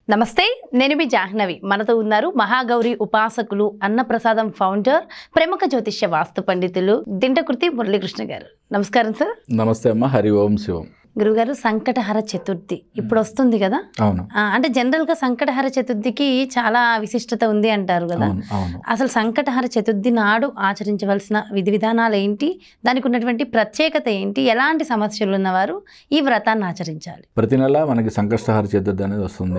నమస్తే నేను మీ జాహ్నవి మనతో ఉన్నారు మహాగౌరి ఉపాసకులు అన్నప్రసాదం ఫౌండర్ ప్రముఖ జ్యోతిష్య వాస్తు పండితులు దింటకుర్తి మురళీకృష్ణ గారు నమస్కారం సార్ నమస్తే అమ్మ హరి ఓం శివం గురుగారు సంకటహర చతుర్థి ఇప్పుడు వస్తుంది కదా అవును ఆ, అంటే జనరల్గా సంకటహర చతుర్థికి చాలా విశిష్టత ఉంది అంటారు కదా అవును అవును అసలు సంకటహర చతుర్థి నాడు ఆచరించవలసిన విధి విధానాలు ఏంటి దానికి ఉన్నటువంటి ప్రత్యేకత ఏంటి ఎలాంటి సమస్యలు ఉన్నవారు ఈ వ్రతాన్ని ఆచరించాలి ప్రతి నెల మనకి సంకష్టహార చతుర్థి అనేది వస్తుంది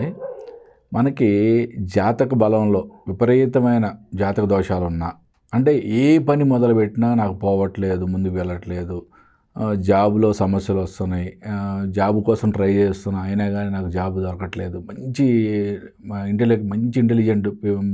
మనకి జాతక బలంలో విపరీతమైన జాతక దోషాలు ఉన్నా అంటే ఏ పని మొదలుపెట్టినా నాకు పోవట్లేదు ముందుకు వెళ్ళట్లేదు ఆ, జాబ్లో సమస్యలు వస్తున్నాయి ఆ, జాబ్ కోసం ట్రై చేస్తున్నా అయినా కానీ నాకు జాబ్ దొరకట్లేదు మంచి ఇంటెలి మంచి ఇంటెలిజెంట్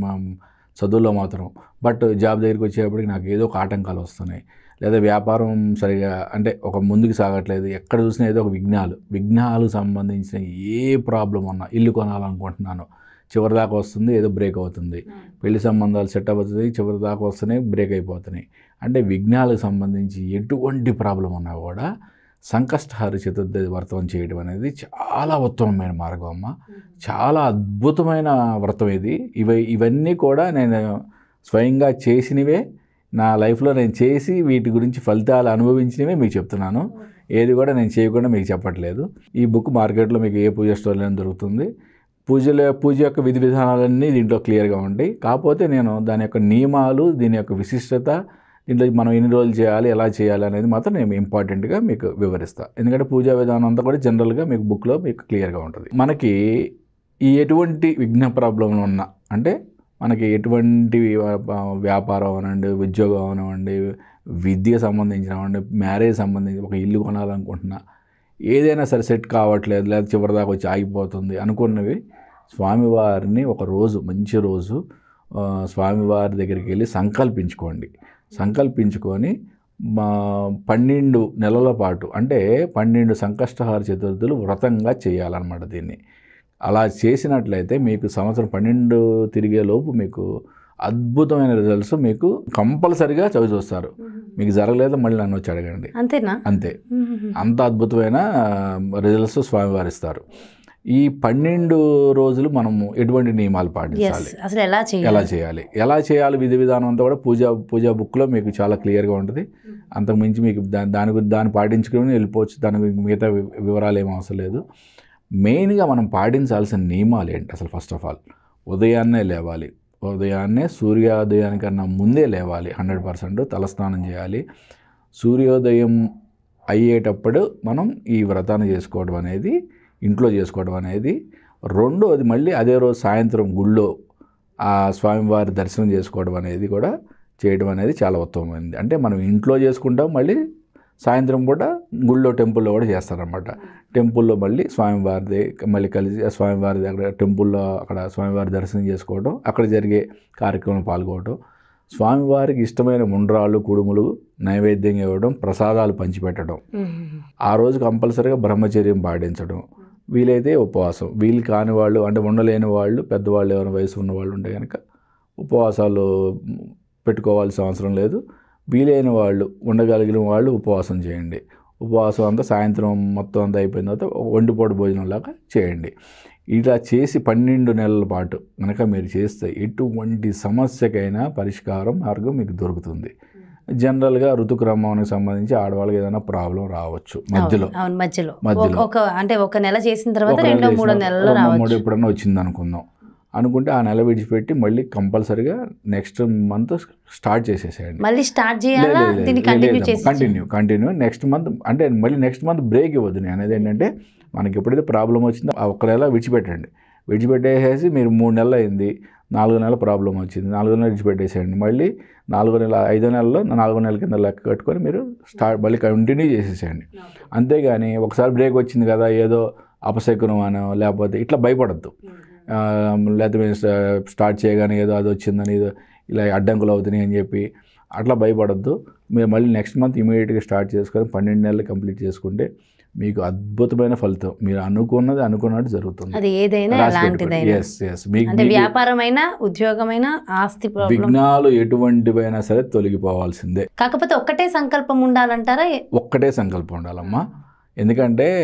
చదువులో మాత్రం బట్ జాబ్ దగ్గరికి వచ్చేటప్పటికి నాకు ఏదో ఒక ఆటంకాలు వస్తున్నాయి లేదా వ్యాపారం సరిగా అంటే ఒక ముందుకు సాగట్లేదు ఎక్కడ చూసినా ఏదో ఒక విఘ్నాలు విఘ్నాలు సంబంధించిన ఏ ప్రాబ్లం ఉన్నా ఇల్లు కొనాలనుకుంటున్నాను చివరి దాకా వస్తుంది ఏదో బ్రేక్ అవుతుంది పెళ్లి సంబంధాలు సెట్ అవుతుంది చివరి దాకా వస్తున్నాయి బ్రేక్ అయిపోతున్నాయి అంటే విఘ్నాలకు సంబంధించి ఎటువంటి ప్రాబ్లం ఉన్నా కూడా సంకష్టహార చతుర్థి వ్రతం చేయడం అనేది చాలా ఉత్తమమైన మార్గం అమ్మ చాలా అద్భుతమైన వ్రతం ఇది ఇవి ఇవన్నీ కూడా నేను స్వయంగా చేసినవే నా లైఫ్లో నేను చేసి వీటి గురించి ఫలితాలు అనుభవించినవే మీకు చెప్తున్నాను ఏది కూడా నేను చేయకుండా మీకు చెప్పట్లేదు ఈ బుక్ మార్కెట్లో మీకు ఏ పూజ స్టోర్లో దొరుకుతుంది పూజల పూజ యొక్క విధి విధానాలన్నీ దీంట్లో క్లియర్గా ఉంటాయి కాకపోతే నేను దాని యొక్క నియమాలు దీని యొక్క విశిష్టత దీంట్లో మనం ఎన్ని రోజులు చేయాలి ఎలా చేయాలి అనేది మాత్రం నేను ఇంపార్టెంట్గా మీకు వివరిస్తాను ఎందుకంటే పూజా విధానం అంతా కూడా జనరల్గా మీకు బుక్లో మీకు క్లియర్గా ఉంటుంది మనకి ఈ ఎటువంటి విఘ్న ప్రాబ్లం ఉన్నా అంటే మనకి ఎటువంటి వ్యాప- వ్యాపారం అవనండి ఉద్యోగం అవనివ్వండి విద్య సంబంధించినవండి మ్యారేజ్ సంబంధించి ఒక ఇల్లు కొనాలనుకుంటున్నా ఏదైనా సరే సెట్ కావట్లేదు లేదా చివరిదాకా వచ్చి ఆగిపోతుంది అనుకున్నవి స్వామివారిని ఒక రోజు మంచి రోజు ఆ, స్వామివారి దగ్గరికి వెళ్ళి సంకల్పించుకోండి సంకల్పించుకొని మా పన్నెండు నెలల పాటు అంటే పన్నెండు సంకష్టహార చతుర్థులు వ్రతంగా చేయాలన్నమాట దీన్ని అలా చేసినట్లయితే మీకు సంవత్సరం పన్నెండు తిరిగే లోపు మీకు అద్భుతమైన రిజల్ట్స్ మీకు కంపల్సరిగా చవి చూస్తారు మీకు జరగలేదు మళ్ళీ నన్ను వచ్చి అడగండి అంతేనా అంతే అంత అద్భుతమైన రిజల్ట్స్ స్వామివారు ఇస్తారు ఈ పన్నెండు రోజులు మనము ఎటువంటి నియమాలు ఎస్ పాటించాలి అసలు ఎలా ఎలా చేయాలి చేయాలి ఎలా చేయాలి విధి విధానం అంతా కూడా పూజా పూజా బుక్లో మీకు చాలా క్లియర్గా ఉంటుంది అంతకు మించి మీకు దాని దాని గురించి దాన్ని పాటించుకుని వెళ్ళిపోవచ్చు దాని గురించి మిగతా వి- వివరాలు ఏం అవసరం లేదు మెయిన్గా మనం పాటించాల్సిన నియమాలు ఏంటి అసలు ఫస్ట్ ఆఫ్ ఆల్ ఉదయాన్నే లేవాలి ఉదయాన్నే సూర్యోదయానికన్నా ముందే లేవాలి హండ్రెడ్ పర్సెంట్ తలస్నానం చేయాలి సూర్యోదయం అయ్యేటప్పుడు మనం ఈ వ్రతాన్ని చేసుకోవడం అనేది ఇంట్లో చేసుకోవడం అనేది రెండోది మళ్ళీ అదే రోజు సాయంత్రం గుళ్ళో ఆ స్వామివారి దర్శనం చేసుకోవడం అనేది కూడా చేయడం అనేది చాలా ఉత్తమమైనది అంటే మనం ఇంట్లో చేసుకుంటాం మళ్ళీ సాయంత్రం పూట గుళ్ళో టెంపుల్లో కూడా చేస్తారనమాట టెంపుల్లో మళ్ళీ స్వామివారిది మళ్ళీ కలిసి ఆ స్వామివారి దగ్గర టెంపుల్లో అక్కడ స్వామివారి దర్శనం చేసుకోవడం అక్కడ జరిగే కార్యక్రమం పాల్గొనడం స్వామివారికి ఇష్టమైన ముండ్రాళ్ళు కుడుములు నైవేద్యంగా ఇవ్వడం ప్రసాదాలు పంచిపెట్టడం ఆ రోజు కంపల్సరీగా బ్రహ్మచర్యం పాటించడం వీలైతే ఉపవాసం వీలు కాని వాళ్ళు అంటే ఉండలేని వాళ్ళు పెద్దవాళ్ళు ఎవరైనా వయసు ఉన్న వాళ్ళు ఉంటే కనుక ఉపవాసాలు పెట్టుకోవాల్సిన అవసరం లేదు వీలైన వాళ్ళు ఉండగలిగిన వాళ్ళు ఉపవాసం చేయండి ఉపవాసం అంతా సాయంత్రం మొత్తం అంతా అయిపోయిన తర్వాత వండిపూట భోజనం లాగా చేయండి ఇలా చేసి పన్నెండు నెలల పాటు కనుక మీరు చేస్తే ఎటువంటి సమస్యకైనా పరిష్కారం మార్గం మీకు దొరుకుతుంది జనరల్గా ఋతుక్రమానికి సంబంధించి ఆడవాళ్ళకి ఏదైనా ప్రాబ్లం రావచ్చు మధ్యలో అవును, అవును మధ్యలో మధ్యలో. ఒక- ఒక అంటే ఒక నెల చేసిన తర్వాత ఒక నెల రెండో మూడో చేసిన- నెలలు రెండో మూడో రావచ్చు ఎప్పుడన్నా వచ్చింది అనుకుందాం అనుకుంటే ఆ నెల విడిచిపెట్టి మళ్ళీ కంపల్సరిగా నెక్స్ట్ మంత్ స్టార్ట్ చేసేసేయండి మళ్ళీ స్టార్ట్ చేయాలా దీన్ని కంటిన్యూ చేసి కంటిన్యూ కంటిన్యూ నెక్స్ట్ మంత్ అంటే మళ్ళీ నెక్స్ట్ మంత్ బ్రేక్ ఇవ్వద్దు నేను అనేది ఏంటంటే మనకి ఎప్పుడైతే ప్రాబ్లం వచ్చిందో ఆ ఒక్క నెల విడిచిపెట్టండి విడిచిపెట్టేసేసి మీరు మూడు నెలలు అయింది నాలుగో నెల ప్రాబ్లం వచ్చింది నాలుగో నెల విడిచిపెట్టేసేయండి మళ్ళీ నాలుగో నెల ఐదో నెలలో నాలుగో నెల కింద లెక్క కట్టుకొని మీరు స్టార్ట్ మళ్ళీ కంటిన్యూ చేసేసేయండి అంతేగాని ఒకసారి బ్రేక్ వచ్చింది కదా ఏదో అపశకునం అనో లేకపోతే ఇట్లా భయపడద్దు ఆ, లేకపోతే మీరు స్టా- స్టార్ట్ చేయగానే ఏదో అది వచ్చిందని ఏదో ఇలా అడ్డంకులు అవుతున్నాయి అని చెప్పి అట్లా భయపడద్దు మీరు మళ్ళీ నెక్స్ట్ మంత్ ఇమీడియట్గా స్టార్ట్ చేసుకొని పన్నెండు నెలలు కంప్లీట్ చేసుకుంటే మీకు అద్భుతమైన ఫలితం మీరు అనుకున్నది అనుకున్నట్టు జరుగుతుంది అది ఏదైనా ఎలాంటిదైనా ఎస్ ఎస్ మీకు అంటే మీకు వ్యాపారమైనా ఉద్యోగమైనా ఆస్తి ప్రాబ్లం విఘ్నాలు ఎటువంటివైనా సరే తొలగిపోవాల్సిందే కాకపోతే ఒక్కటే సంకల్పం ఉండాలంటారా ఒక్కటే సంకల్పం ఉండాలమ్మా ఎందుకంటే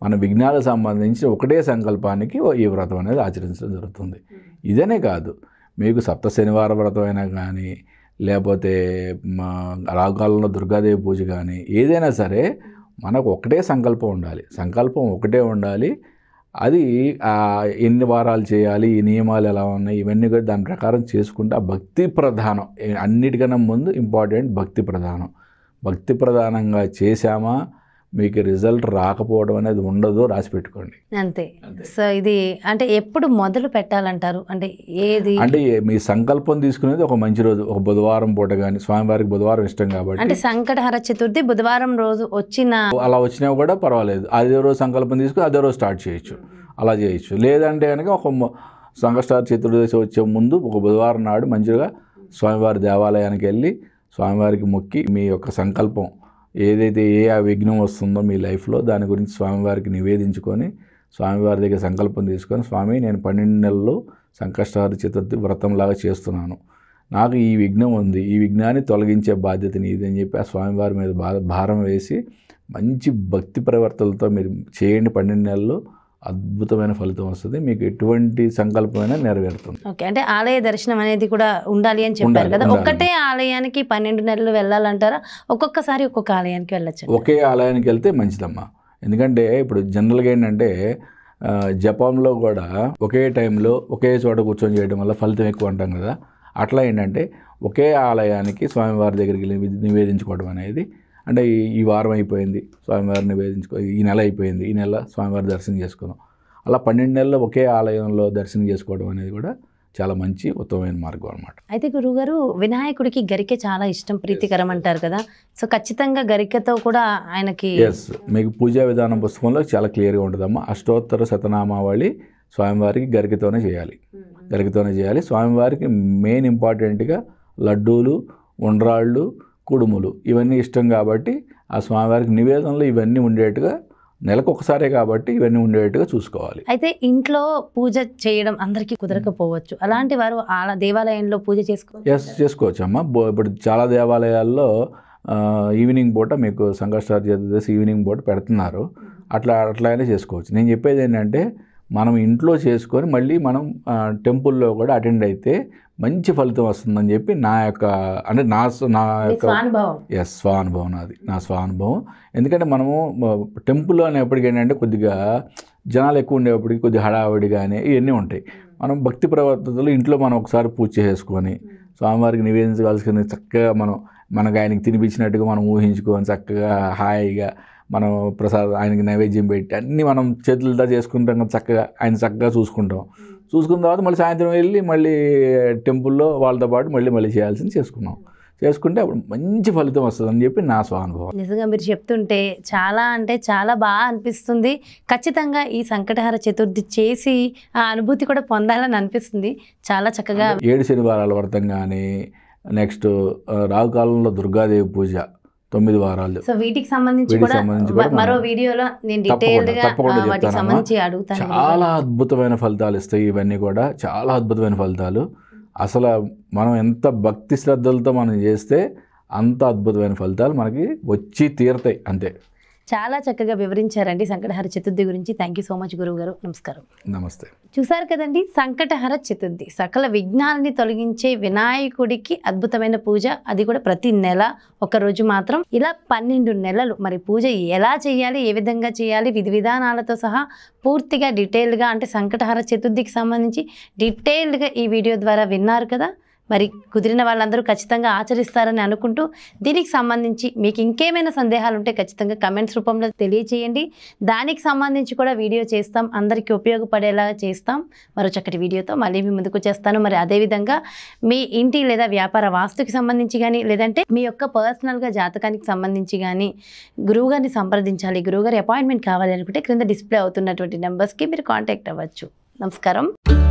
మన విఘ్నాలకు సంబంధించి ఒకటే సంకల్పానికి ఓ ఈ వ్రతం అనేది ఆచరించడం జరుగుతుంది ఇదనే కాదు మీకు సప్త శనివార వ్రతం అయినా కానీ లేకపోతే మా రాగాలంలో దుర్గాదేవి పూజ కానీ ఏదైనా సరే మనకు ఒకటే సంకల్పం ఉండాలి సంకల్పం ఒకటే ఉండాలి అది ఆ, ఎన్ని వారాలు చేయాలి ఈ నియమాలు ఎలా ఉన్నాయి ఇవన్నీ కూడా దాని ప్రకారం చేసుకుంటే ఆ భక్తి ప్రధానం ఏ- అన్నిటికన్నా ముందు ఇంపార్టెంట్ భక్తి ప్రధానం భక్తి ప్రధానంగా చేశామా మీకు రిజల్ట్ రాకపోవడం అనేది ఉండదు రాసి పెట్టుకోండి అంతే సో ఇది అంటే ఎప్పుడు మొదలు పెట్టాలంటారు అంటే ఏది అంటే ఏ- మీ సంకల్పం తీసుకునేది ఒక మంచి రోజు ఒక బుధవారం పూట కానీ స్వామివారికి బుధవారం ఇష్టం కాబట్టి అంటే సంకటహర చతుర్థి బుధవారం రోజు వచ్చిన అలా వచ్చినా కూడా పర్వాలేదు అదే రోజు సంకల్పం తీసుకుని అదే రోజు స్టార్ట్ చేయొచ్చు అలా చేయొచ్చు లేదంటే కనుక ఒక మొ- సంకష్టార చతుర్దశి వచ్చే ముందు ఒక బుధవారం నాడు మంచిగా స్వామివారి దేవాలయానికి వెళ్ళి స్వామివారికి మొక్కి మీ యొక్క సంకల్పం ఏదైతే ఏ ఆ విఘ్నం వస్తుందో మీ లైఫ్లో దాని గురించి స్వామివారికి నివేదించుకొని స్వామివారి దగ్గర సంకల్పం తీసుకొని స్వామి నేను పన్నెండు నెలలు సంకష్టార చతుర్థి వ్రతంలాగా చేస్తున్నాను నాకు ఈ విఘ్నం ఉంది ఈ విఘ్నాన్ని తొలగించే బాధ్యత నీది అని చెప్పి ఆ స్వామివారి మీద బా భారం వేసి మంచి భక్తి ప్రవర్తనలతో మీరు చేయండి పన్నెండు నెలలు అద్భుతమైన ఫలితం వస్తుంది మీకు ఎటువంటి సంకల్పమైనా నెరవేరుతుంది ఓకే అంటే ఆలయ దర్శనం అనేది కూడా ఉండాలి అని చెప్పారు ఉండాలి, కదా ఉండాలి. ఒక్కటే ఆలయానికి పన్నెండు నెలలు వెళ్ళాలంటారా ఒక్కొక్కసారి ఒక్కొక్క ఆలయానికి వెళ్ళచ్చు ఒకే ఆలయానికి వెళ్తే మంచిదమ్మా ఎందుకంటే ఇప్పుడు జనరల్గా ఏంటంటే ఆ, జపంలో కూడా ఒకే టైంలో ఒకే చోట కూర్చొని చేయడం వల్ల ఫలితం ఎక్కువ అంటాం కదా అట్లా ఏంటంటే ఒకే ఆలయానికి స్వామివారి దగ్గరికి నివే- నివేదించుకోవడం అనేది అంటే ఈ ఈ వారం అయిపోయింది స్వామివారిని నివేదించుకో ఈ నెల అయిపోయింది ఈ నెల స్వామివారి దర్శనం చేసుకుందాం అలా పన్నెండు నెలలు ఒకే ఆలయంలో దర్శనం చేసుకోవడం అనేది కూడా చాలా మంచి ఉత్తమమైన మార్గం అనమాట అయితే గురుగారు వినాయకుడికి గరికె చాలా ఇష్టం ప్రీతికరం అంటారు కదా సో ఖచ్చితంగా గరికెతో కూడా ఆయనకి ఎస్ మీకు పూజా విధానం పుస్తకంలో చాలా క్లియర్గా ఉంటుందమ్మా అష్టోత్తర శతనామావళి స్వామివారికి గరికతోనే చేయాలి గరికతోనే చేయాలి స్వామివారికి మెయిన్ ఇంపార్టెంట్గా లడ్డూలు ఉండ్రాళ్ళు కుడుములు ఇవన్నీ ఇష్టం కాబట్టి ఆ స్వామివారికి నివేదనలు ఇవన్నీ ఉండేట్టుగా నెలకు ఒకసారే కాబట్టి ఇవన్నీ ఉండేట్టుగా చూసుకోవాలి అయితే ఇంట్లో పూజ చేయడం అందరికీ కుదరకపోవచ్చు అలాంటి వారు ఆల దేవాలయంలో పూజ చేసుకోవచ్చు ఎస్ చేసుకోవచ్చు అమ్మ బో- ఇప్పుడు చాలా దేవాలయాల్లో ఆ, ఈవినింగ్ పూట మీకు సంకష్టార చతుర్దశి ఈవినింగ్ పూట పెడుతున్నారు అట్లా అట్లానే చేసుకోవచ్చు నేను చెప్పేది ఏంటంటే మనం ఇంట్లో చేసుకొని మళ్ళీ మనం ఆ, టెంపుల్లో కూడా అటెండ్ అయితే మంచి ఫలితం వస్తుందని చెప్పి నా యొక్క అంటే నా స- నా మీ యొక్క స్వానుభవం ఎస్ స్వానుభవం నాది నా స్వానుభవం ఎందుకంటే మనము టెంపుల్లో అనేప్పటికీ ఏంటంటే కొద్దిగా జనాలు ఎక్కువ ఉండేప్పటికి కొద్దిగా హడావిడి కానీ ఇవన్నీ ఉంటాయి మనం భక్తి ప్రవర్తనలు ఇంట్లో మనం ఒకసారి పూజ చేసుకొని స్వామివారికి నివేదించవలసిన చక్కగా మనం మనకు ఆయనకి తినిపించినట్టుగా మనం ఊహించుకొని చక్కగా హాయిగా మనం ప్రసాదం ఆయనకి నైవేద్యం పెట్టి అన్నీ మనం చేతులతో చేసుకుంటాం కదా చక్కగా ఆయన చక్కగా చూసుకుంటాం చూసుకున్న తర్వాత మళ్ళీ సాయంత్రం వెళ్ళి మళ్ళీ టెంపుల్లో వాళ్ళతో పాటు మళ్ళీ మళ్ళీ చేయాల్సింది చేసుకున్నాం చేసుకుంటే అప్పుడు మంచి ఫలితం వస్తుందని చెప్పి నా స్వానుభవం నిజంగా మీరు చెప్తుంటే చాలా అంటే చాలా బాగా అనిపిస్తుంది ఖచ్చితంగా ఈ సంకటహార చతుర్థి చేసి ఆ అనుభూతి కూడా పొందాలని అనిపిస్తుంది చాలా చక్కగా ఏడు శనివారాల వ్రతం కానీ నెక్స్ట్ రావుకాలంలో దుర్గాదేవి పూజ తొమ్మిది వారాలు సో వీటికి సంబంధించి వీటికి కూడా సంబంధించి కూడా మ- మరో మనం- వీడియోలో నేను తప్పకుండా, డీటెయిల్డ్ గా తప్పకుండా ఆ, వాటికి చెప్తానమ్మా. సంబంధించి అడుగుతాను చాలా అద్భుతమైన ఫలితాలు ఇస్తాయి ఇవన్నీ కూడా చాలా అద్భుతమైన ఫలితాలు అసలు మనం ఎంత భక్తి శ్రద్ధలతో మనం చేస్తే అంత అద్భుతమైన ఫలితాలు మనకి వచ్చి తీరతాయి అంతే చాలా చక్కగా వివరించారండి సంకటహార చతుర్థి గురించి థ్యాంక్ యూ సో మచ్ గురువు గారు నమస్కారం నమస్తే చూసారు కదండి సంకటహర చతుర్థి సకల విఘ్నాలని తొలగించే వినాయకుడికి అద్భుతమైన పూజ అది కూడా ప్రతి నెల ఒక రోజు మాత్రం ఇలా పన్నెండు నెలలు మరి పూజ ఎలా చేయాలి ఏ విధంగా చేయాలి విధి విధానాలతో సహా పూర్తిగా డీటెయిల్గా అంటే సంకటహర చతుర్థికి సంబంధించి డీటెయిల్డ్గా ఈ వీడియో ద్వారా విన్నారు కదా మరి కుదిరిన వాళ్ళందరూ ఖచ్చితంగా ఆచరిస్తారని అనుకుంటూ దీనికి సంబంధించి మీకు ఇంకేమైనా సందేహాలు ఉంటే ఖచ్చితంగా కమెంట్స్ రూపంలో తెలియచేయండి దానికి సంబంధించి కూడా వీడియో చేస్తాం అందరికీ ఉపయోగపడేలా చేస్తాం మరో చక్కటి వీడియోతో మళ్ళీ మీ ముందుకు చేస్తాను మరి అదేవిధంగా మీ ఇంటి లేదా వ్యాపార వాస్తుకి సంబంధించి కానీ లేదంటే మీ యొక్క పర్సనల్గా జాతకానికి సంబంధించి కానీ గురువుగారిని సంప్రదించాలి గురువుగారి అపాయింట్మెంట్ కావాలి అనుకుంటే క్రింద డిస్ప్లే అవుతున్నటువంటి నెంబర్స్కి మీరు కాంటాక్ట్ అవ్వచ్చు నమస్కారం